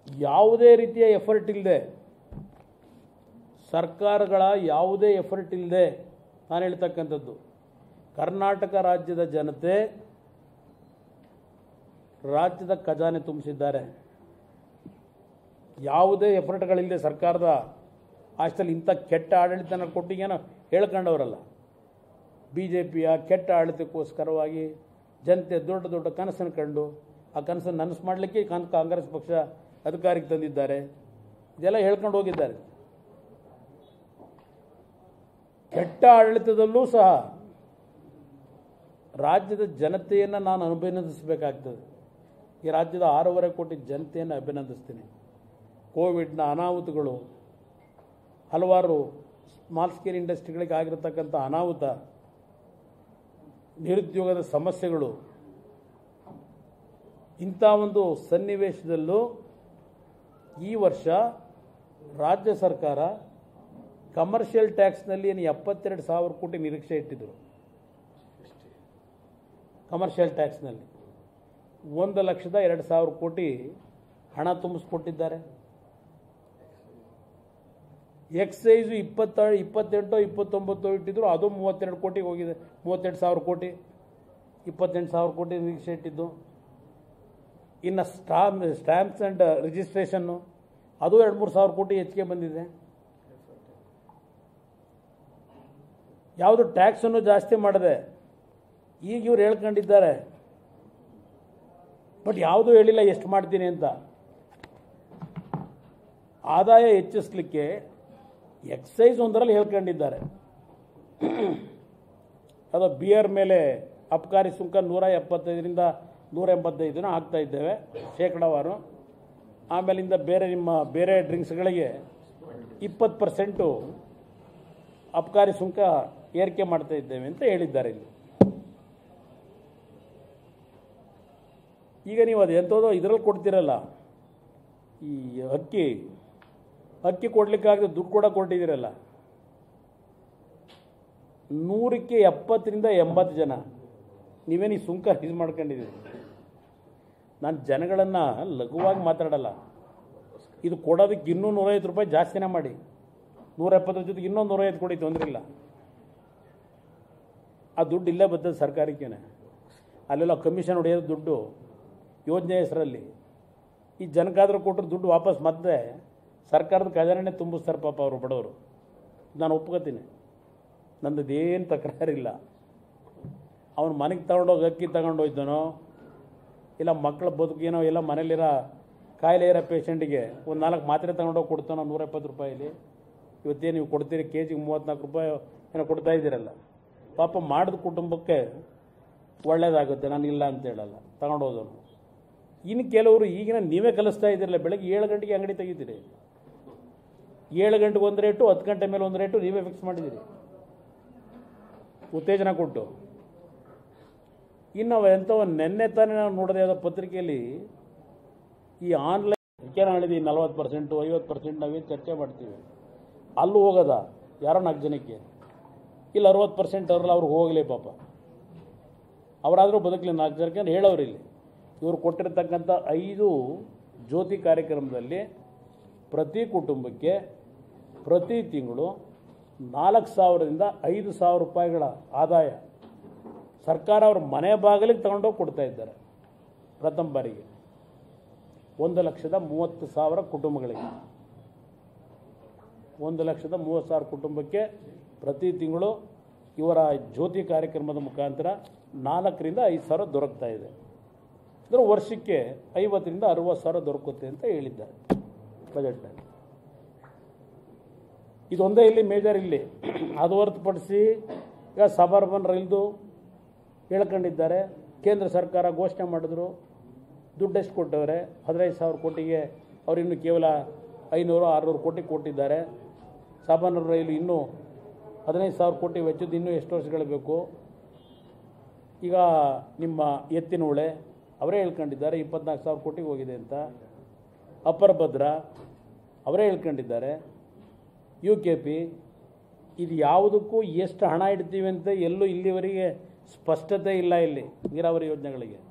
ಯಾವುದೇ ರೀತಿಯ ಎಫರ್ಟ್ ಇಲ್ಲದೆ ಸರ್ಕಾರಗಳ ಯಾವುದೇ ಎಫರ್ಟ್ ಇಲ್ಲದೆ ನಾನು ಹೇಳ್ತಕ್ಕಂಥದ್ದು ಕರ್ನಾಟಕ ರಾಜ್ಯದ ಜನತೆ ರಾಜ್ಯದ ಖಜಾನೆ ತುಂಬಿಸಿದ್ದಾರೆ ಯಾವುದೇ ಎಫರ್ಟ್ಗಳಿಲ್ಲದೆ ಸರ್ಕಾರದ ಆಷ್ಟಲ್ಲಿ ಇಂಥ ಕೆಟ್ಟ ಆಡಳಿತನ ಕೊಟ್ಟಿಗೇನೋ ಹೇಳ್ಕೊಂಡವರಲ್ಲ ಬಿ ಜೆ ಪಿಯ ಕೆಟ್ಟ ಆಡಳಿತಕ್ಕೋಸ್ಕರವಾಗಿ ಜನತೆ ದೊಡ್ಡ ದೊಡ್ಡ ಕನಸನ್ನು ಕಂಡು ಆ ಕನಸನ್ನು ನನಸು ಮಾಡಲಿಕ್ಕೆ ಕಾನ್ ಕಾಂಗ್ರೆಸ್ ಪಕ್ಷ ಅಧಿಕಾರಕ್ಕೆ ತಂದಿದ್ದಾರೆ ಇದೆಲ್ಲ ಹೇಳ್ಕೊಂಡು ಹೋಗಿದ್ದಾರೆ ಕೆಟ್ಟ ಆಡಳಿತದಲ್ಲೂ ಸಹ ರಾಜ್ಯದ ಜನತೆಯನ್ನು ನಾನು ಅಭಿನಂದಿಸಬೇಕಾಗ್ತದೆ ಈ ರಾಜ್ಯದ ಆರೂವರೆ ಕೋಟಿ ಜನತೆಯನ್ನು ಅಭಿನಂದಿಸ್ತೀನಿ ಕೋವಿಡ್ನ ಅನಾಹುತಗಳು ಹಲವಾರು ಸ್ಮಾಲ್ ಸ್ಕೇಲ್ ಇಂಡಸ್ಟ್ರಿಗಳಿಗೆ ಆಗಿರತಕ್ಕಂಥ ಅನಾಹುತ ನಿರುದ್ಯೋಗದ ಸಮಸ್ಯೆಗಳು ಇಂಥ ಒಂದು ಸನ್ನಿವೇಶದಲ್ಲೂ ಈ ವರ್ಷ ರಾಜ್ಯ ಸರ್ಕಾರ ಕಮರ್ಷಿಯಲ್ ಟ್ಯಾಕ್ಸ್ನಲ್ಲಿ ಏನು ಎಪ್ಪತ್ತೆರಡು ಸಾವಿರ ಕೋಟಿ ನಿರೀಕ್ಷೆ ಇಟ್ಟಿದ್ದರು ಕಮರ್ಷಿಯಲ್ ಟ್ಯಾಕ್ಸ್ನಲ್ಲಿ ಒಂದು ಲಕ್ಷದ ಎರಡು ಸಾವಿರ ಕೋಟಿ ಹಣ ತುಂಬಿಸ್ಕೊಟ್ಟಿದ್ದಾರೆ ಎಕ್ಸೈಸು ಇಪ್ಪತ್ತ ಇಪ್ಪತ್ತೆಂಟು ಇಪ್ಪತ್ತೊಂಬತ್ತು ಇಟ್ಟಿದ್ರು ಅದು ಮೂವತ್ತೆರಡು ಕೋಟಿಗೆ ಹೋಗಿದೆ ಮೂವತ್ತೆರಡು ಸಾವಿರ ಕೋಟಿ ಇಪ್ಪತ್ತೆಂಟು ಸಾವಿರ ಕೋಟಿ ನಿರೀಕ್ಷೆ ಇಟ್ಟಿದ್ದು ಇನ್ನು ಸ್ಟಾಂಪ್ ಸ್ಟ್ಯಾಂಪ್ಸ್ ಆ್ಯಂಡ್ ರಿಜಿಸ್ಟ್ರೇಷನ್ನು ಅದು ಎರಡು ಮೂರು ಸಾವಿರ ಕೋಟಿ ಹೆಚ್ಚಿಗೆ ಬಂದಿದೆ ಯಾವುದು ಟ್ಯಾಕ್ಸನ್ನು ಜಾಸ್ತಿ ಮಾಡಿದೆ ಈಗ ಇವ್ರು ಹೇಳ್ಕೊಂಡಿದ್ದಾರೆ ಬಟ್ ಯಾವುದೂ ಹೇಳಿಲ್ಲ ಎಷ್ಟು ಮಾಡ್ತೀನಿ ಅಂತ ಆದಾಯ ಹೆಚ್ಚಿಸ್ಲಿಕ್ಕೆ ಎಕ್ಸೈಸ್ ಒಂದರಲ್ಲಿ ಹೇಳ್ಕೊಂಡಿದ್ದಾರೆ ಅದು ಬಿಯರ್ ಮೇಲೆ ಅಬಕಾರಿ ಸುಂಕ ನೂರ ಎಪ್ಪತ್ತೈದರಿಂದ ನೂರ ಎಂಬತ್ತೈದನ ಹಾಕ್ತಾ ಇದ್ದೇವೆ ಶೇಕಡಾವಾರು ಆಮೇಲಿಂದ ಬೇರೆ ನಿಮ್ಮ ಬೇರೆ ಡ್ರಿಂಕ್ಸ್ಗಳಿಗೆ ಇಪ್ಪತ್ತು ಪರ್ಸೆಂಟು ಅಬಕಾರಿ ಸುಂಕ ಏರಿಕೆ ಮಾಡ್ತಾ ಇದ್ದೇವೆ ಅಂತ ಹೇಳಿದ್ದಾರೆ ಇಲ್ಲಿ ಈಗ ನೀವು ಅದು ಎಂಥದೋ ಇದರಲ್ಲಿ ಕೊಡ್ತೀರಲ್ಲ ಈ ಅಕ್ಕಿ ಅಕ್ಕಿ ಕೊಡ್ಲಿಕ್ಕಾಗದೆ ದುಡ್ಡು ಕೂಡ ಕೊಟ್ಟಿದ್ದೀರಲ್ಲ ನೂರಕ್ಕೆ ಎಪ್ಪತ್ತರಿಂದ ಎಂಬತ್ತು ಜನ ನೀವೇನು ಈ ಸುಂಕ ಇದು ಮಾಡ್ಕೊಂಡಿದ್ದೀರಿ ನಾನು ಜನಗಳನ್ನು ಲಘುವಾಗಿ ಮಾತಾಡಲ್ಲ ಇದು ಕೊಡೋದಕ್ಕೆ ಇನ್ನೂ ನೂರೈವತ್ತು ರೂಪಾಯಿ ಜಾಸ್ತಿನೇ ಮಾಡಿ ನೂರ ಎಪ್ಪತ್ತರ ಜೊತೆಗೆ ಇನ್ನೊಂದು ನೂರೈವತ್ತು ಕೊಡಿ ತೊಂದರೆ ಇಲ್ಲ ಆ ದುಡ್ಡು ಇಲ್ಲೇ ಬರ್ತದೆ ಸರ್ಕಾರಕ್ಕೇನೆ ಅಲ್ಲೆಲ್ಲ ಕಮಿಷನ್ ಹೊಡೆಯೋದು ದುಡ್ಡು ಯೋಜನೆ ಹೆಸರಲ್ಲಿ ಈ ಜನಕ್ಕಾದರೂ ಕೊಟ್ಟರು ದುಡ್ಡು ವಾಪಸ್ ಮತ್ತೆ ಸರ್ಕಾರದ ಖಜಾನೆ ತುಂಬಿಸ್ತಾರೆ ಪಾಪ ಅವರು ಬಡವರು ನಾನು ಒಪ್ಕೋತೀನಿ ನನ್ನದೇನು ತಕರಾರಿಲ್ಲ ಅವನು ಮನೆಗೆ ತಗೊಂಡೋಗಿ ಅಕ್ಕಿ ತಗೊಂಡೋಯ್ತಾನೋ ಇಲ್ಲ ಮಕ್ಕಳ ಬದುಕೇನೋ ಇಲ್ಲ ಮನೇಲಿರೋ ಕಾಯಿಲೆ ಇರೋ ಪೇಷಂಟಿಗೆ ಒಂದು ನಾಲ್ಕು ಮಾತ್ರೆ ತಗೊಂಡೋಗಿ ಕೊಡ್ತಾನೋ ನೂರ ಎಪ್ಪತ್ತು ರೂಪಾಯಿಲಿ ಇವತ್ತೇನು ನೀವು ಕೊಡ್ತೀರಿ ಕೆ ಜಿಗೆ ಮೂವತ್ತ್ನಾಲ್ಕು ರೂಪಾಯಿ ಏನೋ ಕೊಡ್ತಾ ಇದ್ದೀರಲ್ಲ ಪಾಪ ಮಾಡಿದ ಕುಟುಂಬಕ್ಕೆ ಒಳ್ಳೇದಾಗುತ್ತೆ ನಾನು ಇಲ್ಲ ಅಂತ ಹೇಳಲ್ಲ ತಗೊಂಡೋದನು ಇನ್ನು ಕೆಲವರು ಈಗಿನ ನೀವೇ ಕಲಿಸ್ತಾ ಇದ್ದೀರಲ್ಲ ಬೆಳಗ್ಗೆ ಏಳು ಗಂಟೆಗೆ ಅಂಗಡಿ ತೆಗಿತೀರಿ ಏಳು ಗಂಟೆಗೆ ಒಂದು ರೇಟು ಹತ್ತು ಗಂಟೆ ಮೇಲೆ ಒಂದು ರೇಟು ನೀವೇ ಫಿಕ್ಸ್ ಮಾಡಿದ್ದೀರಿ ಉತ್ತೇಜನ ಕೊಟ್ಟು ಇನ್ನು ಅವ ಎಂಥವ ನೆನ್ನೆ ತಾನೇ ನಾವು ನೋಡಿದೆ ಯಾವುದೋ ಪತ್ರಿಕೆಯಲ್ಲಿ ಈ ಆನ್ಲೈನ್ ವಿಚಾರ ಹೇಳಿದೀವಿ ನಲ್ವತ್ತು ಪರ್ಸೆಂಟು ಐವತ್ತು ಪರ್ಸೆಂಟ್ ನಾವೇನು ಚರ್ಚೆ ಮಾಡ್ತೀವಿ ಅಲ್ಲೂ ಹೋಗೋದ ಯಾರೋ ನಾಲ್ಕು ಜನಕ್ಕೆ ಇಲ್ಲ ಅರವತ್ತು ಪರ್ಸೆಂಟ್ ಅವ್ರಲ್ಲ ಅವ್ರಿಗೆ ಹೋಗಲಿ ಪಾಪ ಅವರಾದರೂ ಬದುಕಲಿ ನಾಲ್ಕು ಜನಕ್ಕೆ ಹೇಳೋರು ಇಲ್ಲಿ ಇವರು ಕೊಟ್ಟಿರ್ತಕ್ಕಂಥ ಐದು ಜ್ಯೋತಿ ಕಾರ್ಯಕ್ರಮದಲ್ಲಿ ಪ್ರತಿ ಕುಟುಂಬಕ್ಕೆ ಪ್ರತಿ ತಿಂಗಳು ನಾಲ್ಕು ಸಾವಿರದಿಂದ ಐದು ಸಾವಿರ ರೂಪಾಯಿಗಳ ಆದಾಯ ಸರ್ಕಾರ ಅವ್ರ ಮನೆ ಬಾಗಿಲಿಗೆ ತಗೊಂಡೋಗಿ ಕೊಡ್ತಾ ಇದ್ದಾರೆ ಪ್ರಥಮ ಬಾರಿಗೆ ಒಂದು ಲಕ್ಷದ ಮೂವತ್ತು ಸಾವಿರ ಕುಟುಂಬಗಳಿಗೆ ಒಂದು ಲಕ್ಷದ ಮೂವತ್ತು ಸಾವಿರ ಕುಟುಂಬಕ್ಕೆ ಪ್ರತಿ ತಿಂಗಳು ಇವರ ಜ್ಯೋತಿ ಕಾರ್ಯಕ್ರಮದ ಮುಖಾಂತರ ನಾಲ್ಕರಿಂದ ಐದು ಸಾವಿರ ದೊರಕ್ತಾ ಇದೆ ಅಂದರೆ ವರ್ಷಕ್ಕೆ ಐವತ್ತರಿಂದ ಅರುವತ್ತು ಸಾವಿರ ದೊರಕುತ್ತೆ ಅಂತ ಹೇಳಿದ್ದಾರೆ ಬಜೆಟ್ನಲ್ಲಿ ಇದೊಂದೇ ಇಲ್ಲಿ ಮೇಜರ್ ಇಲ್ಲಿ ಅದು ಹೊರತುಪಡಿಸಿ ಈಗ ಸಬರ್ಬನ್ ರೈಲ್ದು ಹೇಳ್ಕೊಂಡಿದ್ದಾರೆ ಕೇಂದ್ರ ಸರ್ಕಾರ ಘೋಷಣೆ ಮಾಡಿದ್ರು ದುಡ್ಡು ಎಷ್ಟು ಕೊಟ್ಟವ್ರೆ ಹದಿನೈದು ಸಾವಿರ ಕೋಟಿಗೆ ಅವ್ರು ಇನ್ನು ಕೇವಲ ಐನೂರು ಆರುನೂರು ಕೋಟಿ ಕೊಟ್ಟಿದ್ದಾರೆ ಸಬರ್ಬನ್ ರೈಲು ಇನ್ನೂ ಹದಿನೈದು ಸಾವಿರ ಕೋಟಿ ವೆಚ್ಚದ ಇನ್ನೂ ಎಷ್ಟು ವರ್ಷಗಳು ಬೇಕು ಈಗ ನಿಮ್ಮ ಎತ್ತಿನ ಉಳೆ ಅವರೇ ಹೇಳ್ಕೊಂಡಿದ್ದಾರೆ ಇಪ್ಪತ್ನಾಲ್ಕು ಸಾವಿರ ಕೋಟಿಗೆ ಹೋಗಿದೆ ಅಂತ ಅಪ್ಪರ್ ಭದ್ರಾ ಅವರೇ ಹೇಳ್ಕೊಂಡಿದ್ದಾರೆ ಯು ಕೆ ಪಿ ಇದು ಯಾವುದಕ್ಕೂ ಎಷ್ಟು ಹಣ ಇಡ್ತೀವಿ ಅಂತ ಎಲ್ಲೂ ಇಲ್ಲಿವರೆಗೆ ಸ್ಪಷ್ಟತೆ ಇಲ್ಲ ಇಲ್ಲಿ ನೀರಾವರಿ ಯೋಜನೆಗಳಿಗೆ